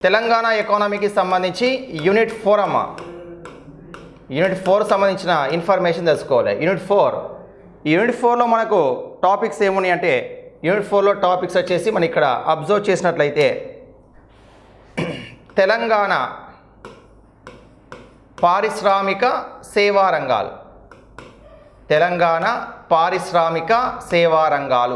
తెలంగాణ ఎకానమీకి సంబంధించి unit four అమ్మ యూనిట్ ఫోర్ సంబంధించిన ఇన్ఫర్మేషన్ తెలుసుకోవాలి యూనిట్ ఫోర్ ఈ యూనిట్ ఫోర్లో మనకు టాపిక్స్ ఏమున్నాయి అంటే యూనిట్ ఫోర్లో టాపిక్స్ వచ్చేసి మనం ఇక్కడ అబ్జర్వ్ చేసినట్లయితే తెలంగాణ పారిశ్రామిక సేవా రంగాలు తెలంగాణ పారిశ్రామిక సేవా రంగాలు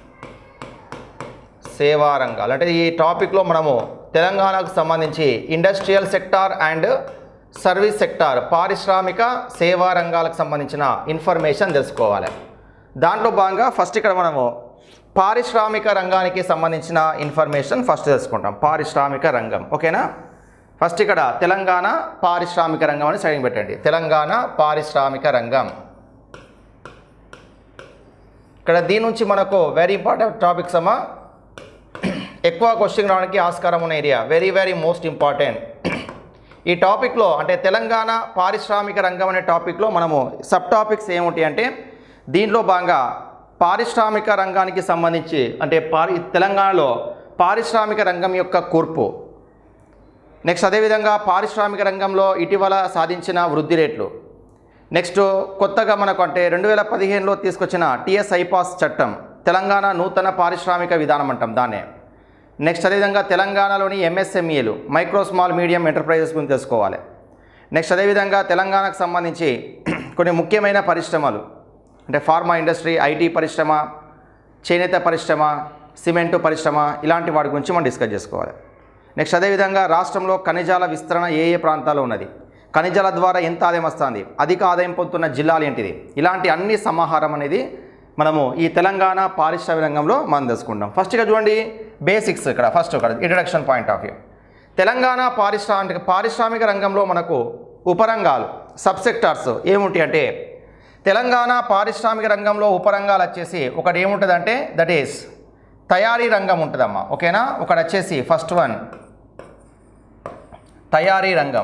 సేవా రంగాలు అంటే ఈ టాపిక్లో మనము తెలంగాణకు సంబంధించి industrial sector and service sector పారిశ్రామిక సేవా రంగాలకు సంబంధించిన ఇన్ఫర్మేషన్ తెలుసుకోవాలి దాంట్లో భాగంగా ఫస్ట్ ఇక్కడ మనము పారిశ్రామిక రంగానికి సంబంధించిన ఇన్ఫర్మేషన్ ఫస్ట్ తెలుసుకుంటాం పారిశ్రామిక రంగం ఓకేనా ఫస్ట్ ఇక్కడ తెలంగాణ పారిశ్రామిక రంగం అని సైడింగ్ పెట్టండి తెలంగాణ పారిశ్రామిక రంగం ఇక్కడ దీని నుంచి మనకు వెరీ ఇంపార్టెంట్ టాపిక్స్ అమ్మా ఎక్కువ క్వశ్చన్ రావడానికి ఆస్కారం ఉన్న area very very most important ఈ టాపిక్లో అంటే తెలంగాణ పారిశ్రామిక రంగం అనే టాపిక్లో మనము సబ్ టాపిక్స్ ఏముంటాయి అంటే దీంట్లో భాగంగా పారిశ్రామిక రంగానికి సంబంధించి అంటే పారి తెలంగాణలో పారిశ్రామిక రంగం యొక్క కూర్పు నెక్స్ట్ అదేవిధంగా పారిశ్రామిక రంగంలో ఇటీవల సాధించిన వృద్ధి రేట్లు నెక్స్ట్ కొత్తగా మనకు అంటే రెండు వేల పదిహేనులో తీసుకొచ్చిన టిఎస్ ఐపాస్ చట్టం తెలంగాణ నూతన పారిశ్రామిక విధానం అంటాం దాన్నే నెక్స్ట్ అదేవిధంగా తెలంగాణలోని ఎంఎస్ఎంఈలు మైక్రో స్మాల్ మీడియం ఎంటర్ప్రైజెస్ గురించి తెలుసుకోవాలి నెక్స్ట్ అదేవిధంగా తెలంగాణకు సంబంధించి కొన్ని ముఖ్యమైన పరిశ్రమలు అంటే ఫార్మా ఇండస్ట్రీ ఐటీ పరిశ్రమ చేనేత పరిశ్రమ సిమెంటు పరిశ్రమ ఇలాంటి వాటి గురించి మనం డిస్కస్ చేసుకోవాలి నెక్స్ట్ అదేవిధంగా రాష్ట్రంలో ఖనిజాల విస్తరణ ఏ ఏ ప్రాంతాల్లో ఉన్నది ఖనిజాల ద్వారా ఎంత ఆదాయం వస్తుంది అధిక ఆదాయం పొందుతున్న జిల్లాలు ఏంటిది ఇలాంటి అన్ని సమాహారం అనేది మనము ఈ తెలంగాణ పారిశ్రామిక రంగంలో మనం తెలుసుకుంటాం ఫస్ట్ ఇక్కడ చూడండి బేసిక్స్ ఇక్కడ ఫస్ట్ ఇక్కడ introduction point of view Telangana పారిశ్రామిక పారిశ్రామిక రంగంలో మనకు ఉపరంగాలు సబ్ సెక్టార్స్ ఏముంటాయి అంటే తెలంగాణ పారిశ్రామిక రంగంలో ఉపరంగాలు వచ్చేసి ఒకటి ఏముంటుందంటే దట్ ఈస్ తయారీ రంగం ఉంటుందమ్మా ఓకేనా ఒకటి వచ్చేసి ఫస్ట్ వన్ తయారీ రంగం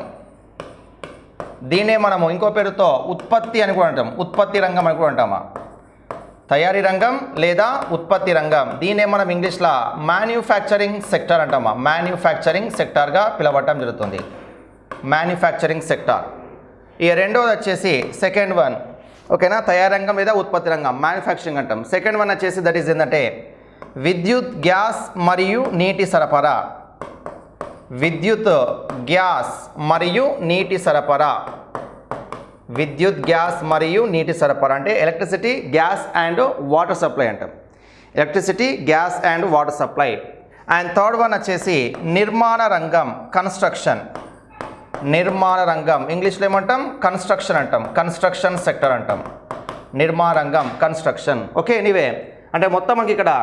దీన్నే మనము ఇంకో పేరుతో ఉత్పత్తి అని కూడా అంటాం ఉత్పత్తి రంగం అని కూడా అంటామా తయారీ రంగం లేదా ఉత్పత్తి రంగం దీన్నే మనం ఇంగ్లీష్లో మ్యానుఫ్యాక్చరింగ్ సెక్టర్ అంటామా మ్యానుఫ్యాక్చరింగ్ సెక్టార్గా పిలవటం జరుగుతుంది మ్యానుఫ్యాక్చరింగ్ సెక్టార్ ఈ రెండోది వచ్చేసి సెకండ్ వన్ ఓకేనా తయారీ రంగం లేదా ఉత్పత్తి రంగం మ్యానుఫ్యాక్చరింగ్ అంటాం సెకండ్ వన్ వచ్చేసి దట్ ఈస్ ఏంటంటే విద్యుత్ గ్యాస్ మరియు నీటి సరఫరా విద్యుత్ గ్యాస్ మరియు నీటి సరఫరా విద్యుత్ గ్యాస్ మరియు నీటి సరఫరా అంటే electricity gas and water supply అంటాం electricity gas and water supply and third one వచ్చేసి నిర్మాణ రంగం కన్స్ట్రక్షన్ నిర్మాణ రంగం ఇంగ్లీష్లో ఏమంటాం కన్స్ట్రక్షన్ అంటాం కన్స్ట్రక్షన్ సెక్టర్ అంటాం నిర్మాణ రంగం కన్స్ట్రక్షన్ ఓకే ఎనీవే అంటే మొత్తం మనకి ఇక్కడ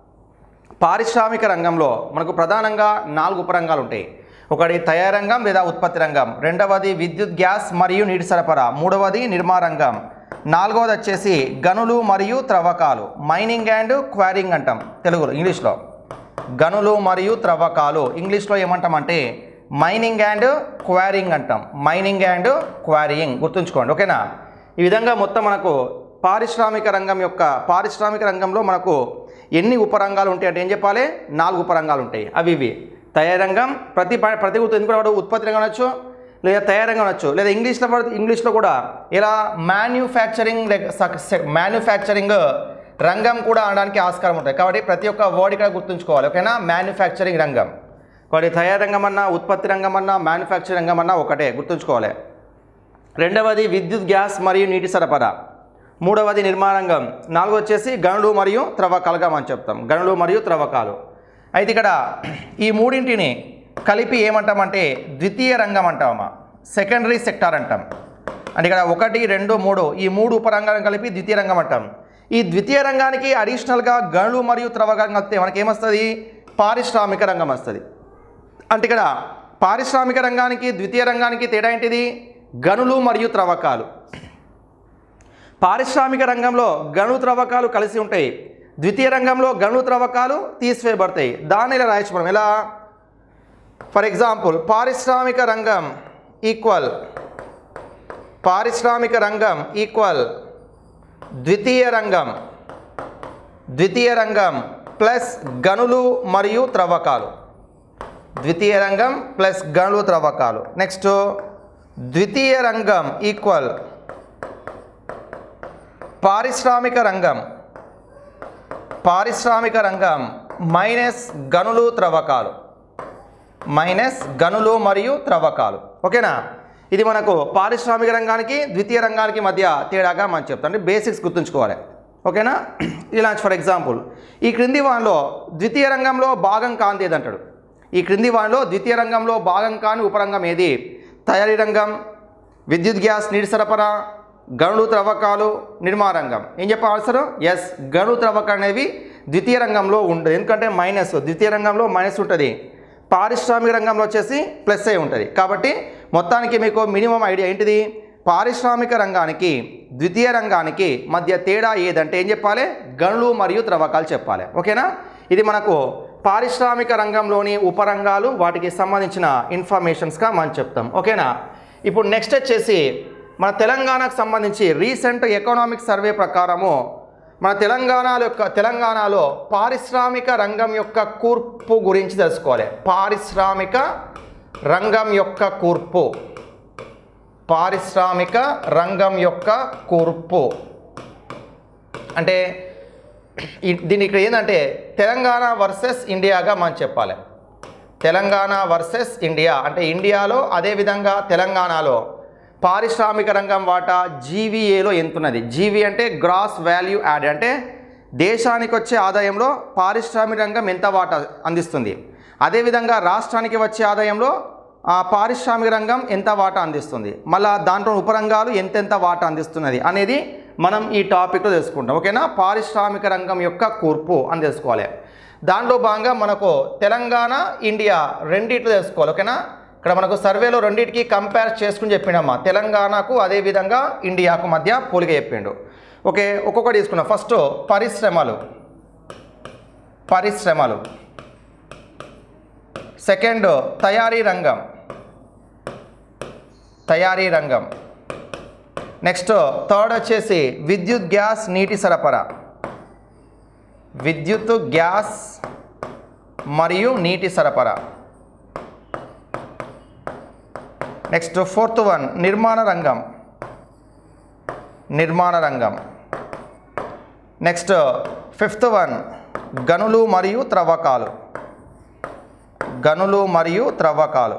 పారిశ్రామిక రంగంలో మనకు ప్రధానంగా నాలుగు ఉపరంగాలు ఉంటాయి ఒకటి తయారీ రంగం లేదా ఉత్పత్తి రంగం రెండవది విద్యుత్ గ్యాస్ మరియు నీటి సరఫరా మూడవది నిర్మాణ రంగం నాలుగవది వచ్చేసి గనులు మరియు త్రవ్వకాలు మైనింగ్ అండ్ క్వారింగ్ అంటాం తెలుగులో ఇంగ్లీష్లో గనులు మరియు త్రవ్వకాలు ఇంగ్లీష్లో ఏమంటామంటే మైనింగ్ అండ్ క్వారింగ్ అంటాం మైనింగ్ అండ్ క్వారింగ్ గుర్తుంచుకోండి ఓకేనా ఈ విధంగా మొత్తం మనకు పారిశ్రామిక రంగం యొక్క పారిశ్రామిక రంగంలో మనకు ఎన్ని ఉపరంగాలు ఉంటాయి అంటే ఏం చెప్పాలి నాలుగు ఉపరంగాలు ఉంటాయి అవి ఇవి తయారీ రంగం ప్రతి ప- ప్రతి ఉత్- ఎందుకు వాడు ఉత్పత్తి రంగం అనొచ్చు లేదా తయారీ రంగం అనొచ్చు లేదా ఇంగ్లీష్లో పడితే ఇంగ్లీష్లో కూడా ఇలా మ్యానుఫ్యాక్చరింగ్ మ్యానుఫ్యాక్చరింగ్ రంగం కూడా అనడానికి ఆస్కారం ఉంటుంది కాబట్టి ప్రతి ఒక్క వర్డ్ ఇక్కడ గుర్తుంచుకోవాలి ఓకేనా మ్యానుఫ్యాక్చరింగ్ రంగం కాబట్టి తయారీ రంగం అన్నా ఉత్పత్తి రంగం అన్నా మ్యానుఫ్యాక్చరింగ్ రంగం అన్నా ఒకటే గుర్తుంచుకోవాలి రెండవది విద్యుత్ గ్యాస్ మరియు నీటి సరఫరా మూడవది నిర్మాణ రంగం నాలుగో వచ్చేసి గనులు మరియు త్రవ్వకాలుగా మనం చెప్తాం గనులు మరియు త్రవ్వకాలు అయితే ఇక్కడ ఈ మూడింటిని కలిపి ఏమంటామంటే ద్వితీయ రంగం అంటామా సెకండరీ సెక్టార్ అంటాం అంటే ఇక్కడ ఒకటి రెండు మూడు ఈ మూడు ఉపరంగాలను కలిపి ద్వితీయ రంగం అంటాం ఈ ద్వితీయ రంగానికి అడిషనల్గా గనులు మరియు త్రవ్వకాలం వస్తే మనకి ఏమొస్తుంది పారిశ్రామిక రంగం వస్తుంది అంటే ఇక్కడ పారిశ్రామిక రంగానికి ద్వితీయ రంగానికి తేడా ఏంటిది గనులు మరియు త్రవ్వకాలు పారిశ్రామిక రంగంలో గను త్రవ్వకాలు కలిసి ఉంటాయి ద్వితీయ రంగంలో గను త్రవ్వకాలు తీసివేయబడతాయి దాన్ని ఇలా రాయొచ్చు మనం ఎలా ఫర్ ఎగ్జాంపుల్ పారిశ్రామిక రంగం ఈక్వల్ పారిశ్రామిక రంగం ఈక్వల్ ద్వితీయ రంగం ద్వితీయ రంగం ప్లస్ గనులు మరియు త్రవ్వకాలు ద్వితీయ రంగం ప్లస్ గనులు త్రవ్వకాలు నెక్స్ట్ ద్వితీయ రంగం ఈక్వల్ పారిశ్రామిక రంగం పారిశ్రామిక రంగం మైనస్ గనులు త్రవ్వకాలు మైనస్ గనులు మరియు త్రవ్వకాలు ఓకేనా ఇది మనకు పారిశ్రామిక రంగానికి ద్వితీయ రంగానికి మధ్య తేడాగా మనం చెప్తాం అంటే బేసిక్స్ గుర్తుంచుకోవాలి ఓకేనా ఇలా ఫర్ ఎగ్జాంపుల్ ఈ క్రింది వానిలో ద్వితీయ రంగంలో భాగం కాంతి ఏదంటాడు ఈ క్రింది వానిలో ద్వితీయ రంగంలో భాగం కాని ఉపరంగం ఏది తయారీ రంగం విద్యుత్ గ్యాస్ నీటి సరఫరా గనులు త్రవ్వకాలు నిర్మాణ రంగం ఏం చెప్పాలి సార్ ఎస్ గనులు త్రవ్వకాలు అనేవి ద్వితీయ రంగంలో ఉండదు ఎందుకంటే మైనస్ ద్వితీయ రంగంలో మైనస్ ఉంటుంది పారిశ్రామిక రంగంలో వచ్చేసి ప్లస్ అయి ఉంటుంది కాబట్టి మొత్తానికి మీకు మినిమం ఐడియా ఏంటిది పారిశ్రామిక రంగానికి ద్వితీయ రంగానికి మధ్య తేడా ఏదంటే ఏం చెప్పాలి గనులు మరియు త్రవ్వకాలు చెప్పాలి ఓకేనా ఇది మనకు పారిశ్రామిక రంగంలోని ఉపరంగాలు వాటికి సంబంధించిన ఇన్ఫర్మేషన్స్గా మనం చెప్తాం ఓకేనా ఇప్పుడు నెక్స్ట్ వచ్చేసి మన తెలంగాణకు సంబంధించి రీసెంట్ ఎకనామిక్ సర్వే ప్రకారము మన తెలంగాణ యొక్క తెలంగాణలో పారిశ్రామిక రంగం యొక్క కూర్పు గురించి తెలుసుకోవాలి పారిశ్రామిక రంగం యొక్క కూర్పు పారిశ్రామిక రంగం యొక్క కూర్పు అంటే ఈ- దీని ఇక్కడ ఏంటంటే తెలంగాణ వర్సెస్ ఇండియాగా మనం చెప్పాలి తెలంగాణ వర్సెస్ ఇండియా అంటే ఇండియాలో అదేవిధంగా తెలంగాణలో పారిశ్రామిక రంగం వాటా జీవీఏలో ఎంతున్నది జీవీ అంటే గ్రాస్ వాల్యూ యాడ్ అంటే దేశానికి వచ్చే ఆదాయంలో పారిశ్రామిక రంగం ఎంత వాటా అందిస్తుంది అదేవిధంగా రాష్ట్రానికి వచ్చే ఆదాయంలో ఆ పారిశ్రామిక రంగం ఎంత వాటా అందిస్తుంది మళ్ళా దాంట్లో ఉపరంగాలు ఎంతెంత వాటా అందిస్తున్నది అనేది మనం ఈ టాపిక్లో తెలుసుకుంటాం ఓకేనా పారిశ్రామిక రంగం యొక్క కూర్పు అని తెలుసుకోవాలి దాంట్లో భాగంగా మనకు తెలంగాణ ఇండియా రెండిట్లు తెలుసుకోవాలి ఓకేనా ఇక్కడ మనకు సర్వేలో రెండింటికి కంపేర్ చేసుకుని చెప్పిండమ్మా తెలంగాణకు అదేవిధంగా ఇండియాకు మధ్య పోలిక చెప్పిండు ఓకే ఒక్కొక్కటి తీసుకున్నాం ఫస్ట్ పరిశ్రమలు పరిశ్రమలు సెకండ్ తయారీ రంగం తయారీ రంగం నెక్స్ట్ థర్డ్ వచ్చేసి విద్యుత్ గ్యాస్ నీటి సరఫరా విద్యుత్ గ్యాస్ మరియు నీటి సరఫరా నెక్స్ట్ ఫోర్త్ వన్ నిర్మాణ రంగం నిర్మాణ రంగం నెక్స్ట్ ఫిఫ్త్ వన్ గనులు మరియు త్రవ్వకాలు గనులు మరియు త్రవ్వకాలు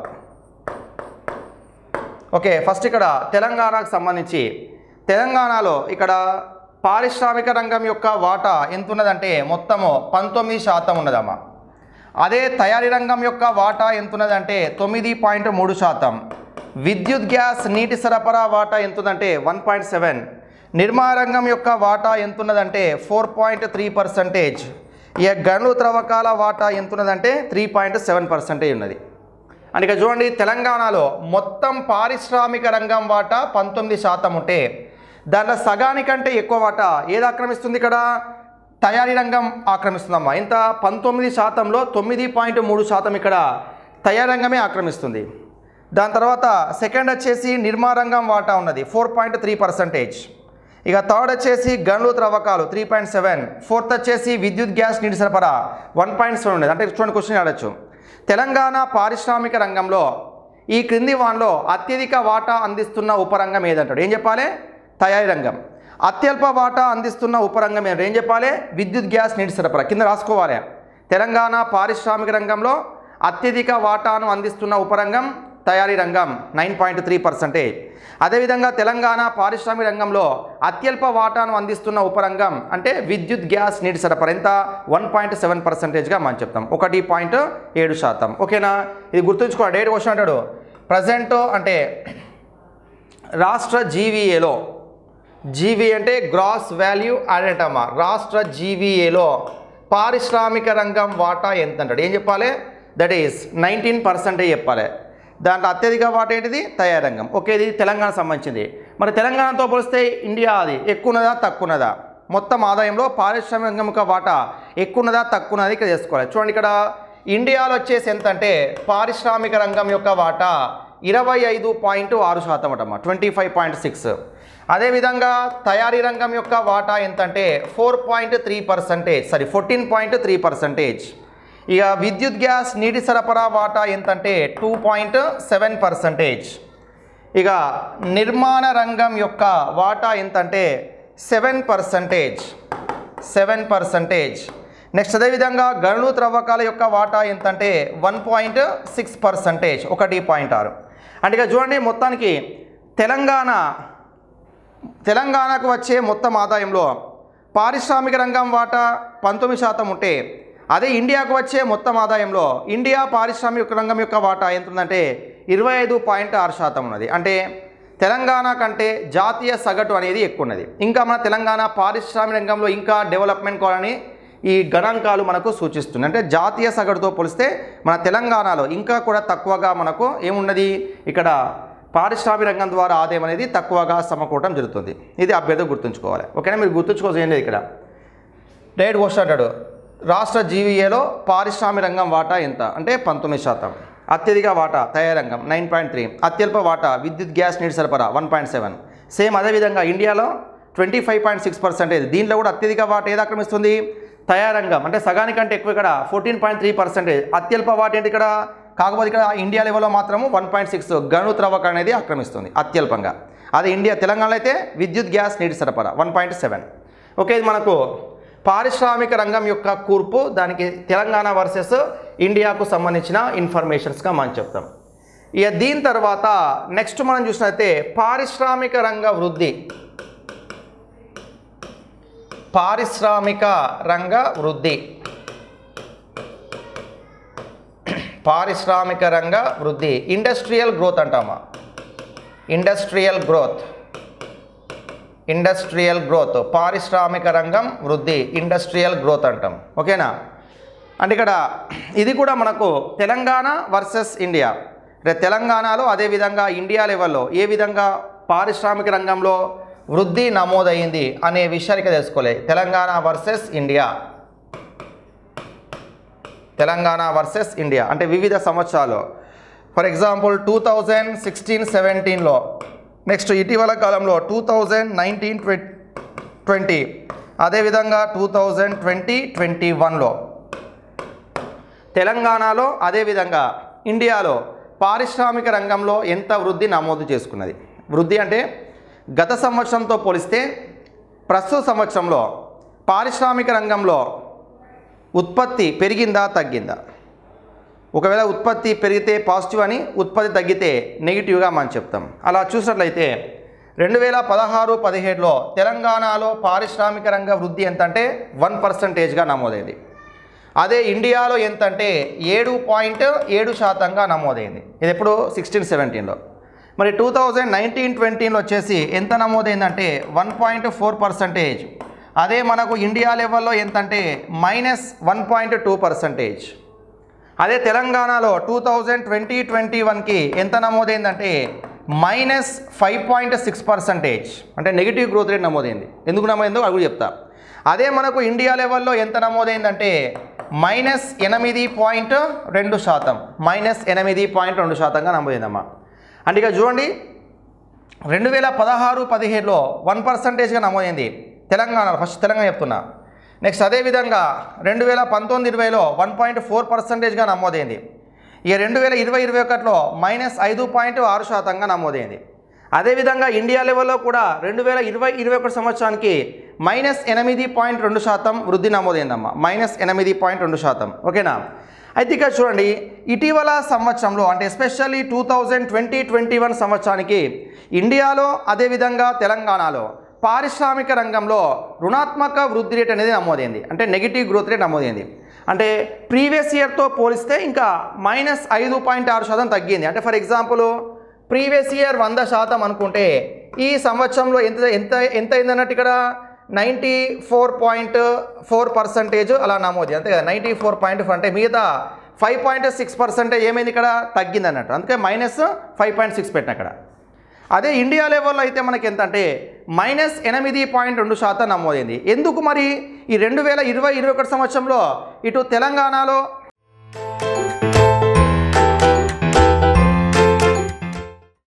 ఓకే ఫస్ట్ ఇక్కడ తెలంగాణకు సంబంధించి తెలంగాణలో ఇక్కడ పారిశ్రామిక రంగం యొక్క వాటా ఎంత ఉన్నదంటే మొత్తము పంతొమ్మిది శాతం ఉన్నదమ్మా అదే తయారీ రంగం యొక్క వాటా ఎంత ఉన్నదంటే తొమ్మిది పాయింట్ మూడు శాతం విద్యుత్ గ్యాస్ నీటి సరఫరా వాటా ఎంత ఉందంటే వన్ పాయింట్ సెవెన్ నిర్మాణ రంగం యొక్క వాటా ఎంత ఉన్నదంటే ఫోర్ పాయింట్ త్రీ పర్సంటేజ్ ఇక గనులు త్రవ్వకాల వాటా ఎంత ఉన్నదంటే త్రీ పాయింట్ సెవెన్ పర్సెంటేజ్ ఉన్నది అండ్ ఇక చూడండి తెలంగాణలో మొత్తం పారిశ్రామిక రంగం వాటా పంతొమ్మిది శాతం ఉంటే దాంట్లో సగానికంటే ఎక్కువ వాటా ఏది ఆక్రమిస్తుంది ఇక్కడ తయారీ రంగం ఆక్రమిస్తుందమ్మా ఇంత పంతొమ్మిది శాతంలో తొమ్మిది పాయింట్ మూడు శాతం ఇక్కడ తయారీ రంగమే ఆక్రమిస్తుంది దాని తర్వాత సెకండ్ వచ్చేసి నిర్మాణ రంగం వాటా ఉన్నది ఫోర్ పాయింట్ త్రీ పర్సంటేజ్ ఇక థర్డ్ వచ్చేసి గనులు త్రవ్వకాలు త్రీ పాయింట్ సెవెన్ ఫోర్త్ వచ్చేసి విద్యుత్ గ్యాస్ నీటి సరఫరా వన్ పాయింట్ సెవెన్ ఉండేది అంటే చూడండి క్వశ్చన్ అడగచ్చు తెలంగాణ పారిశ్రామిక రంగంలో ఈ క్రింది వాన్లో అత్యధిక వాటా అందిస్తున్న ఉపరంగం ఏదంటాడు ఏం చెప్పాలి తయారీ రంగం అత్యల్ప వాటా అందిస్తున్న ఉపరంగం ఏంటంటే ఏం చెప్పాలి విద్యుత్ గ్యాస్ నీటి సరఫరా కింద రాసుకోవాలి తెలంగాణ పారిశ్రామిక రంగంలో అత్యధిక వాటాను అందిస్తున్న ఉపరంగం తయారీ రంగం నైన్ పాయింట్ త్రీ పర్సెంటేజ్ అదేవిధంగా తెలంగాణ పారిశ్రామిక రంగంలో అత్యల్ప వాటాను అందిస్తున్న ఉపరంగం అంటే విద్యుత్ గ్యాస్ నీటి సరఫరా ఎంత వన్ పాయింట్ సెవెన్ పర్సెంటేజ్గా మనం చెప్తాం ఒకటి పాయింట్ ఏడు శాతం ఓకేనా ఇది గుర్తుంచుకోండి డేట్ క్వశ్చన్ అంటాడు ప్రజెంట్ అంటే రాష్ట్ర జీవీఏలో జీవీ అంటే గ్రాస్ వాల్యూ యాడెడ్ అమ్మా రాష్ట్ర జీవీఏలో పారిశ్రామిక రంగం వాటా ఎంత అంటాడు ఏం చెప్పాలి దట్ ఈస్ నైన్టీన్ పర్సెంటేజ్ చెప్పాలి దాంట్లో అత్యధిక వాటా ఏంటిది తయారీ రంగం ఓకే ఇది తెలంగాణ సంబంధించింది మరి తెలంగాణతో పోలిస్తే ఇండియా అది ఎక్కువ ఉన్నదా తక్కువ ఉన్నదా మొత్తం ఆదాయంలో పారిశ్రామిక రంగం యొక్క వాటా ఎక్కువ ఉన్నదా తక్కువ ఉన్నది ఇక్కడ చేసుకోవాలి చూడండి ఇక్కడ ఇండియాలో వచ్చేసి ఎంత అంటే పారిశ్రామిక రంగం యొక్క వాటా ఇరవై ఐదు పాయింట్ ఆరు శాతం అటమ్మా ట్వంటీ ఫైవ్ పాయింట్ సిక్స్ అదేవిధంగా తయారీ రంగం యొక్క వాటా ఎంత అంటే four point three percentage sorry fourteen point three percentage ఇక విద్యుత్ గ్యాస్ నీటి సరఫరా వాటా ఎంతంటే టూ పాయింట్ సెవెన్ పర్సంటేజ్ ఇక నిర్మాణ రంగం యొక్క వాటా ఎంతంటే seven percentage seven percentage next అదేవిధంగా గనులు త్రవ్వకాల యొక్క వాటా ఎంతంటే వన్ పాయింట్ సిక్స్ పర్సంటేజ్ ఒకటి పాయింట్ ఆరు అంటే ఇక చూడండి మొత్తానికి తెలంగాణ తెలంగాణకు వచ్చే మొత్తం ఆదాయంలో పారిశ్రామిక రంగం వాటా పంతొమ్మిది శాతం ఉంటే అదే ఇండియాకు వచ్చే మొత్తం ఆదాయంలో ఇండియా పారిశ్రామిక రంగం యొక్క వాటా ఎంత ఉందంటే ఇరవై ఐదు పాయింట్ ఆరు శాతం ఉన్నది అంటే తెలంగాణ కంటే జాతీయ సగటు అనేది ఎక్కువ ఉన్నది ఇంకా మన తెలంగాణ పారిశ్రామిక రంగంలో ఇంకా డెవలప్మెంట్ కావాలని ఈ గణాంకాలు మనకు సూచిస్తుంది అంటే జాతీయ సగటుతో పోలిస్తే మన తెలంగాణలో ఇంకా కూడా తక్కువగా మనకు ఏమున్నది ఇక్కడ పారిశ్రామిక రంగం ద్వారా ఆదాయం అనేది తక్కువగా సమకూడటం జరుగుతుంది ఇది అభ్యర్థి గుర్తుంచుకోవాలి ఓకేనా మీరు గుర్తుంచుకోవాల్సింది ఇక్కడ డైరెక్ట్ క్వశ్చన్ అంటాడు రాష్ట్ర జీవీఏలో పారిశ్రామిక రంగం వాటా ఎంత అంటే పంతొమ్మిది శాతం అత్యధిక వాటా తయారీ రంగం నైన్ పాయింట్ త్రీ అత్యల్ప వాటా విద్యుత్ గ్యాస్ నీటి సరఫరా వన్ పాయింట్ సెవెన్ సేమ్ అదేవిధంగా ఇండియాలో twenty five point six percentage దీంట్లో కూడా అత్యధిక వాటా ఏది ఆక్రమిస్తుంది తయారీ రంగం అంటే సగానికంటే ఎక్కువ ఇక్కడ ఫోర్టీన్ పాయింట్ త్రీ పర్సెంటేజ్ అత్యల్ప వాటి ఏంటి ఇక్కడ కాకపోతే ఇక్కడ ఇండియా లెవెల్లో మాత్రము వన్ పాయింట్ సిక్స్ గను త్రవ్వక అనేది ఆక్రమిస్తుంది అత్యల్పంగా అదే ఇండియా తెలంగాణలో అయితే విద్యుత్ గ్యాస్ నీటి సరఫరా వన్ పాయింట్ సెవెన్ ఓకే ఇది మనకు పారిశ్రామిక రంగం యొక్క కూర్పు దానికి తెలంగాణ వర్సెస్ ఇండియాకు సంబంధించిన ఇన్ఫర్మేషన్స్గా మనం చెప్తాం ఇక దీని తర్వాత నెక్స్ట్ మనం చూసినట్లయితే పారిశ్రామిక రంగ వృద్ధి పారిశ్రామిక రంగ వృద్ధి పారిశ్రామిక రంగ వృద్ధి ఇండస్ట్రియల్ గ్రోత్ అంటామా ఇండస్ట్రియల్ గ్రోత్ ఇండస్ట్రియల్ గ్రోత్ పారిశ్రామిక రంగం వృద్ధి ఇండస్ట్రియల్ గ్రోత్ అంటాం ఓకేనా అంటే ఇక్కడ ఇది కూడా మనకు తెలంగాణ వర్సెస్ ఇండియా అంటే తెలంగాణలో అదేవిధంగా ఇండియా లెవెల్లో ఏ విధంగా పారిశ్రామిక రంగంలో వృద్ధి నమోదైంది అనే విషయానికి తెలుసుకోలే Telangana versus India Telangana versus India అంటే వివిధ సంవత్సరాలు for example two thousand sixteen సెవెంటీన్లో నెక్స్ట్ ఇటీవల కాలంలో టూ థౌజండ్ నైన్టీన్ ట్వంటీ అదేవిధంగా టూ థౌజండ్ ట్వంటీ ట్వంటీ వన్లో తెలంగాణలో అదేవిధంగా ఇండియాలో పారిశ్రామిక రంగంలో ఎంత వృద్ధి నమోదు చేసుకున్నది వృద్ధి అంటే గత సంవత్సరంతో పోలిస్తే ప్రస్తుత సంవత్సరంలో పారిశ్రామిక రంగంలో ఉత్పత్తి పెరిగిందా తగ్గిందా ఒకవేళ ఉత్పత్తి పెరిగితే పాజిటివ్ అని ఉత్పత్తి తగ్గితే నెగిటివ్గా మనం చెప్తాం అలా చూసినట్లయితే రెండు వేల పదహారు పదిహేడులో తెలంగాణలో పారిశ్రామిక రంగ వృద్ధి ఎంతంటే వన్ పర్సంటేజ్గా నమోదైంది అదే ఇండియాలో ఎంతంటే ఏడు పాయింట్ ఏడు శాతంగా నమోదైంది ఇది ఎప్పుడు సిక్స్టీన్ సెవెంటీన్లో మరి టూ థౌజండ్ నైన్టీన్ ట్వంటీలో వచ్చేసి ఎంత నమోదైందంటే వన్ పాయింట్ ఫోర్ పర్సంటేజ్ అదే మనకు ఇండియా లెవెల్లో ఎంతంటే minus one point two percentage అదే తెలంగాణలో టూ థౌజండ్ ట్వంటీ ట్వంటీ వన్కి ఎంత నమోదైందంటే minus five point six percentage అంటే నెగిటివ్ గ్రోత్ రేట్ నమోదైంది ఎందుకు నమోదైందో అది కూడా చెప్తా అదే మనకు ఇండియా లెవెల్లో ఎంత నమోదైందంటే మైనస్ ఎనిమిది పాయింట్ రెండు శాతం మైనస్ ఎనిమిది పాయింట్ రెండు శాతంగా నమోదైందమ్మా అంటే ఇక చూడండి రెండు వేల పదహారు పదిహేడులో వన్ పర్సంటేజ్గా నమోదైంది తెలంగాణ ఫస్ట్ తెలంగాణ చెప్తున్నా నెక్స్ట్ అదేవిధంగా రెండు వేల పంతొమ్మిది ఇరవైలో వన్ పాయింట్ ఫోర్ పర్సంటేజ్గా నమోదైంది ఇక రెండు వేల ఇరవై ఇరవై ఒకటిలో మైనస్ ఐదు పాయింట్ ఆరు శాతంగా నమోదైంది అదేవిధంగా ఇండియా లెవెల్లో కూడా రెండు వేల ఇరవై ఇరవై ఒకటి సంవత్సరానికి మైనస్ ఎనిమిది పాయింట్ రెండు శాతం వృద్ధి నమోదైందమ్మా మైనస్ ఎనిమిది పాయింట్ రెండు శాతం ఓకేనా అయితే ఇక్కడ చూడండి ఇటీవల సంవత్సరంలో అంటే especially two thousand twenty twenty one సంవత్సరానికి ఇండియాలో అదేవిధంగా తెలంగాణలో పారిశ్రామిక రంగంలో రుణాత్మక వృద్ధి రేట్ అనేది నమోదైంది అంటే నెగిటివ్ గ్రోత్ రేట్ నమోదైంది అంటే ప్రీవియస్ ఇయర్తో పోలిస్తే ఇంకా మైనస్ ఐదు పాయింట్ ఆరు శాతం తగ్గింది అంటే ఫర్ ఎగ్జాంపుల్ ప్రీవియస్ ఇయర్ వంద శాతం అనుకుంటే ఈ సంవత్సరంలో ఎంత ఎంత ఎంత అయిందన్నట్టు ఇక్కడ ninety four point four percentage అలా నమోదు అంతే కదా నైంటీ ఫోర్ పాయింట్ ఫోర్ అంటే మిగతా ఫైవ్ పాయింట్ సిక్స్ పర్సెంటేజ్ ఏమైంది ఇక్కడ తగ్గింది అన్నట్టు అందుకే మైనస్ ఫైవ్ పాయింట్ సిక్స్ పెట్టిన అక్కడ అదే ఇండియా లెవెల్లో అయితే మనకి ఎంత అంటే మైనస్ ఎనిమిది పాయింట్ రెండు శాతం నమోదైంది ఎందుకు మరి ఈ రెండు వేల ఇరవై ఇరవై ఒకటి సంవత్సరంలో ఇటు తెలంగాణలో